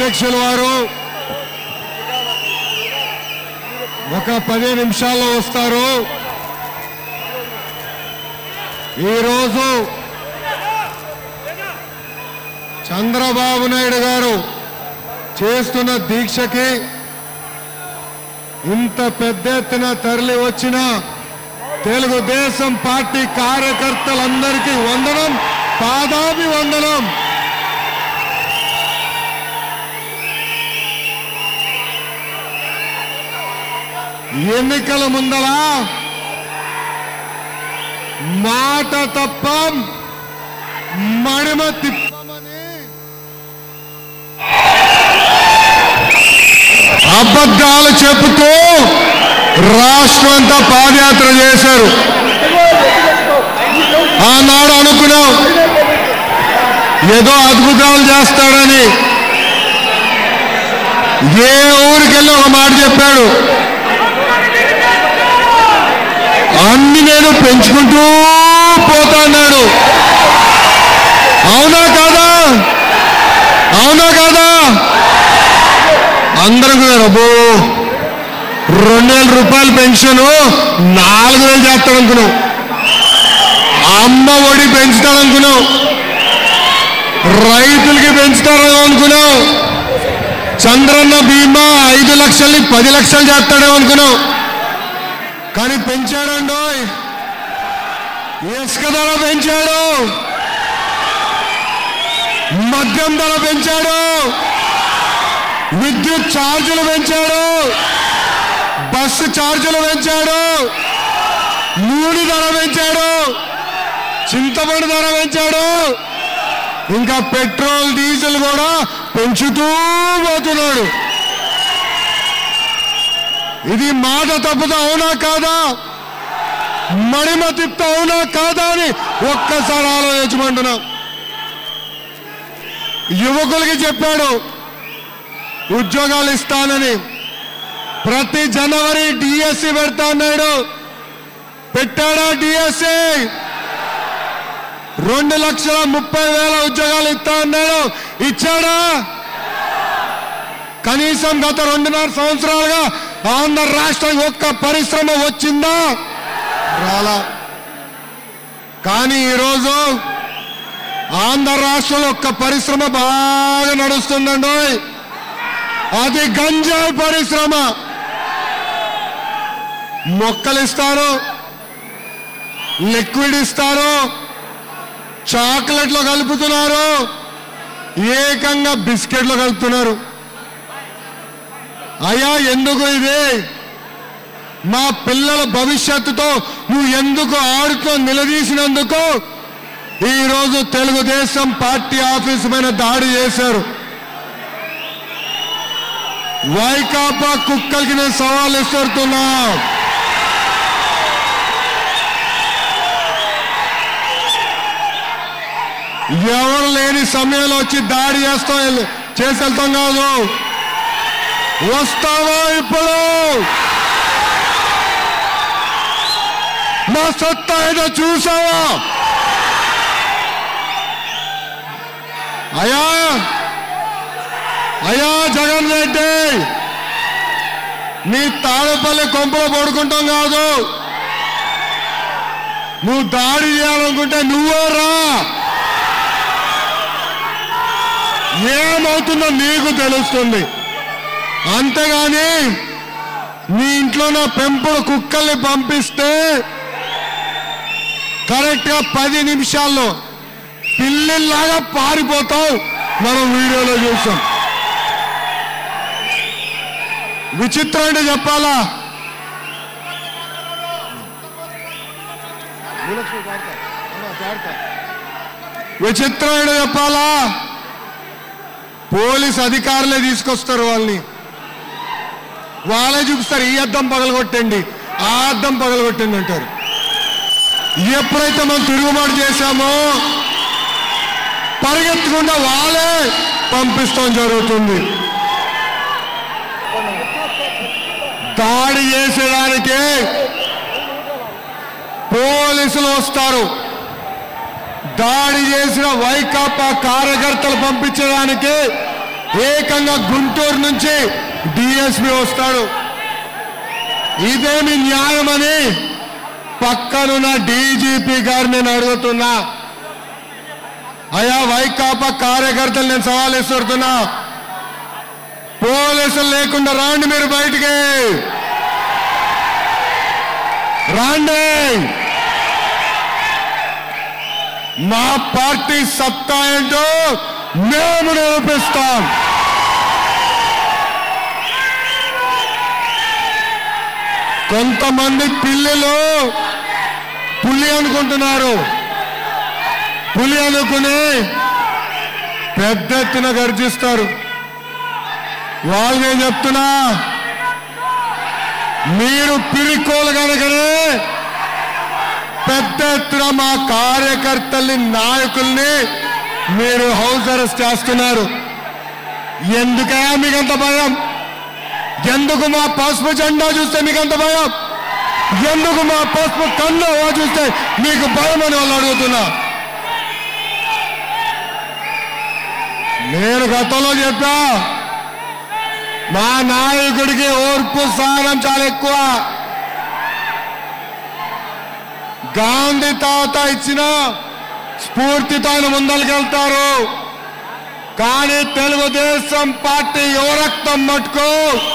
అధ్యక్షుల వారు ఒక పది నిమిషాల్లో వస్తారు ఈరోజు చంద్రబాబు నాయుడు గారు చేస్తున్న దీక్షకి ఇంత పెద్ద ఎత్తున తరలి వచ్చిన తెలుగుదేశం పార్టీ కార్యకర్తలందరికీ వందనం పాదాభి వందనం ఎన్నికల ముందర మాట తప్ప మడిమ తిప్పమని అబద్ధాలు చెబుతూ రాష్ట్రం అంతా పాదయాత్ర చేశారు ఆనాడు అనుకున్నాం ఏదో అద్భుతాలు చేస్తాడని ఏ ఊరికెళ్ళి ఒక మాట చెప్పాడు అన్ని నేను పెంచుకుంటూ పోతాన్నాడు అవునా కాదా అవునా కాదా అందరూ కూడా అబ్బో రెండు వేల రూపాయల పెన్షన్ నాలుగు వేలు చేస్తాడు అనుకున్నాం అమ్మ ఒడి పెంచుతాడు అనుకున్నాం రైతులకి పెంచుతాడు అనుకున్నాం చంద్రన్న బీమా ఐదు లక్షల్ని పది లక్షలు చేస్తాడేమో అనుకున్నాం కానీ పెంచాడండో ఇసుక ధర పెంచాడు మద్యం ధర పెంచాడు విద్యుత్ ఛార్జీలు పెంచాడు బస్సు ఛార్జీలు పెంచాడు నూనె ధర పెంచాడు చింతపండు ధర పెంచాడు ఇంకా పెట్రోల్ డీజిల్ కూడా పెంచుతూ పోతున్నాడు ఇది మాట తప్పుతా అవునా కాదా మడిమ తిప్త అవునా కాదా అని ఒక్కసారి ఆలోచించమంటున్నా యువకులకి చెప్పాడు ఉద్యోగాలు ఇస్తానని ప్రతి జనవరి డిఎస్సి పెడతా అన్నాడు పెట్టాడా డిఎస్సి రెండు లక్షల ముప్పై వేల ఉద్యోగాలు ఇస్తా అన్నాడు ఇచ్చాడా కనీసం గత రెండున్నర సంవత్సరాలుగా ఆంధ్ర రాష్ట్రం ఒక్క పరిశ్రమ వచ్చిందా రాలా కానీ ఈరోజు ఆంధ్ర రాష్ట్రంలో ఒక్క పరిశ్రమ బాగా నడుస్తుందండి అది గంజాయి పరిశ్రమ మొక్కలు ఇస్తారు లిక్విడ్ ఇస్తారు చాక్లెట్లు కలుపుతున్నారు ఏకంగా బిస్కెట్లు కలుపుతున్నారు అయ్యా ఎందుకు ఇది మా పిల్లల భవిష్యత్తుతో నువ్వు ఎందుకు ఆడుతూ నిలదీసినందుకు ఈరోజు తెలుగుదేశం పార్టీ ఆఫీస్ మీద దాడి చేశారు వైకాపా కుక్కలకి నేను సవాల్ ఇస్తున్నా ఎవరు లేని సమయంలో వచ్చి దాడి చేస్తాం వెళ్ళి- చేసి వెళ్తాం కాదు వస్తావా ఇప్పుడు మా సత్తా ఏదో చూసావా అయ్యా అయ్యా జగన్ రెడ్డి నీ తాడపల్లి కొంపలో పడుకుంటాం కాదు నువ్వు దాడి చేయాలనుకుంటే నువ్వే రా ఏమవుతుందో నీకు తెలుస్తుంది అంతేగాని నీ ఇంట్లో నా పెంపుడు కుక్కల్ని పంపిస్తే కరెక్ట్ గా పది నిమిషాల్లో పిల్లిలాగా పారిపోతావు మనం వీడియోలో చూసాం విచిత్రం అంటే చెప్పాలా విచిత్రం ఏంటో చెప్పాలా పోలీస్ అధికారులే తీసుకొస్తారు వాళ్ళని వాళ్ళే చూపిస్తారు ఈ అద్దం పగలగొట్టండి ఆ అద్దం పగలగొట్టండి అంటారు ఎప్పుడైతే మనం తిరుగుబాటు చేశామో పరిగెత్తకుండా వాళ్ళే పంపిస్తాం జరుగుతుంది దాడి చేసేదానికి పోలీసులు వస్తారు దాడి చేసిన వైకాపా కార్యకర్తలు పంపించడానికి ఏకంగా గుంటూరు నుంచి డిఎస్పి వస్తాడు ఇదేమి న్యాయమని పక్కనున్న డీజీపీ గారు నేను అడుగుతున్నా అయా వైకాపా కార్యకర్తలు నేను సవాల్ ఇస్తున్నా పోలీసులు లేకుండా రాండి మీరు బయటికి రాండి మా పార్టీ సత్తా ఏంటో మేము నిరూపిస్తాం కొంతమంది పిల్లలు పులి అనుకుంటున్నారు పులి అనుకుని పెద్ద ఎత్తున గర్జిస్తారు వాళ్ళు నేను చెప్తున్నా మీరు పిరికోలు కనుకనే పెద్ద ఎత్తున మా కార్యకర్తల్ని నాయకుల్ని మీరు హౌస్ అరెస్ట్ చేస్తున్నారు ఎందుకయా మీకంత భయం ఎందుకు మా పసుపు జెండా చూస్తే మీకు అంత భయం ఎందుకు మా పసుపు కన్ను చూస్తే మీకు భయం అని వాళ్ళు అడుగుతున్నా నేను గతంలో చెప్పా మా నాయకుడికి ఓర్పు సహనం చాలా ఎక్కువ గాంధీ తాత ఇచ్చిన స్ఫూర్తితో ఆయన ముందరికెళ్తారు కానీ తెలుగుదేశం పార్టీ యువరక్తం మట్టుకు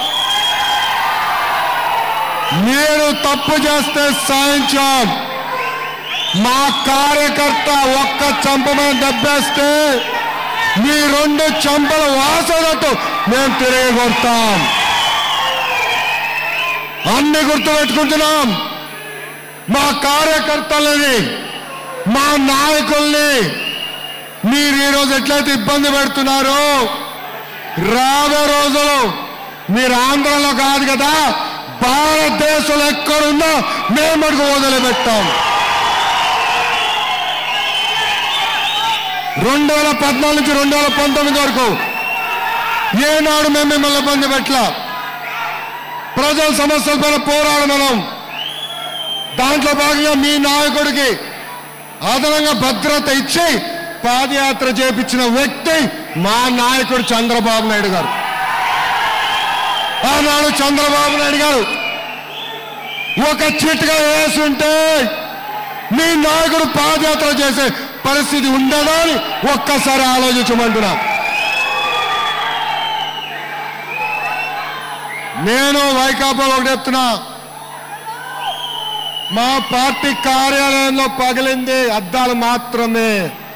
మీరు తప్పు చేస్తే సాయించాం మా కార్యకర్త ఒక్క చంప మీద దెబ్బేస్తే మీ రెండు చంపలు వాసనట్టు మేము తిరిగి కొడతాం అన్ని గుర్తుపెట్టుకుంటున్నాం మా కార్యకర్తలని మా నాయకుల్ని మీరు ఈరోజు ఎట్లయితే ఇబ్బంది పెడుతున్నారో రాబోయే రోజులు మీరు ఆంధ్రలో కాదు కదా భారతదేశంలో ఎక్కడున్నా మేము మటుకు వదిలిపెట్టాం రెండు వేల పద్నాలుగు నుంచి రెండు వేల పంతొమ్మిది వరకు ఏనాడు మేము మిమ్మల్ని ఇబ్బంది పెట్టల ప్రజల సమస్యల పైన పోరాడు మనం దాంట్లో భాగంగా మీ నాయకుడికి అదనంగా భద్రత ఇచ్చి పాదయాత్ర చేపించిన వ్యక్తి మా నాయకుడు చంద్రబాబు నాయుడు గారు ఆనాడు చంద్రబాబు నాయుడు గారు ఒక చిట్గా వేసుంటే మీ నాయకుడు పాదయాత్ర చేసే పరిస్థితి ఉండదా అని ఒక్కసారి ఆలోచించమంటున్నా నేను వైకాపా ఒకటి చెప్తున్నా మా పార్టీ కార్యాలయంలో పగిలింది అద్దాలు మాత్రమే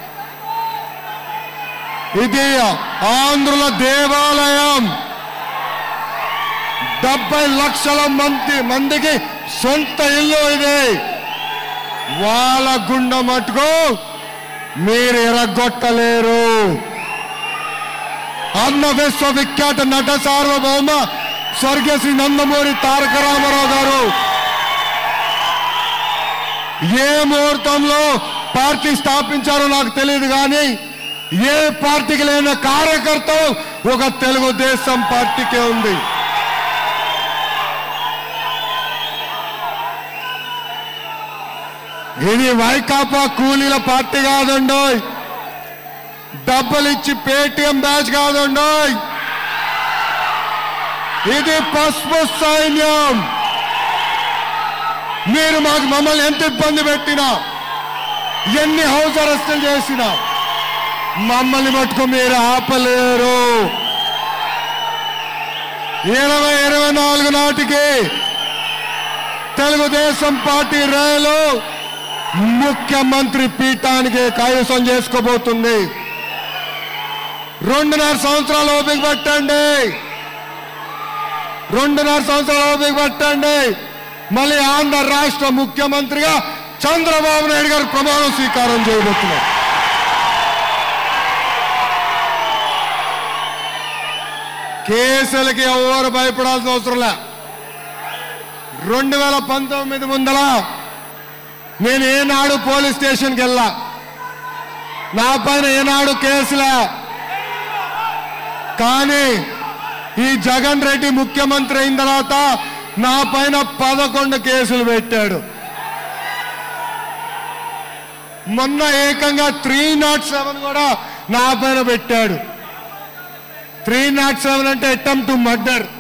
ఇది ఆంధ్రుల దేవాలయం డెబ్బై లక్షల మంది మందికి సొంత ఇల్లు ఇది వాళ్ళ గుండె మటుకు మీరు ఎరగొట్టలేరు అన్న విశ్వవిఖ్యాత నట సార్వభౌమ స్వర్గీయ శ్రీ నందమూరి తారక రామారావు గారు ఏ ముహూర్తంలో పార్టీ స్థాపించారో నాకు తెలియదు కానీ ఏ పార్టీకి లేని కార్యకర్త ఒక తెలుగుదేశం పార్టీకే ఉంది ఇది వైకాపా కూలీల పార్టీ కాదండోయ్ డబ్బులు ఇచ్చి పేటిఎం బ్యాచ్ కాదండోయ్ ఇది పసుపు సైన్యం మీరు మాకు మమ్మల్ని ఎంత ఇబ్బంది పెట్టినా ఎన్ని హౌస్ అరెస్టులు చేసినా మమ్మల్ని మట్టుకు మీరు ఆపలేరు ఇరవై ఇరవై నాలుగు నాటికి తెలుగుదేశం పార్టీ రైలు ముఖ్యమంత్రి పీఠానికి కైవసం చేసుకోబోతుంది రెండున్నర సంవత్సరాలు ఓపిక పట్టండి రెండున్నర సంవత్సరాలు ఓపిక పట్టండి మళ్ళీ ఆంధ్ర రాష్ట్ర ముఖ్యమంత్రిగా చంద్రబాబు నాయుడు గారు ప్రమాణ స్వీకారం చేయబోతున్నారు కేసులకి ఎవరు భయపడాల్సిన అవసరం లే రెండు వేల పంతొమ్మిది ముందల నేను ఏనాడు పోలీస్ స్టేషన్కి వెళ్ళా నా పైన ఏనాడు కేసులే కానీ ఈ జగన్ రెడ్డి ముఖ్యమంత్రి అయిన తర్వాత నా పైన పదకొండు కేసులు పెట్టాడు మొన్న ఏకంగా త్రీ నాట్ సెవెన్ కూడా నా పైన పెట్టాడు త్రీ నాట్ సెవెన్ అంటే అటెంప్ట్ టు మర్డర్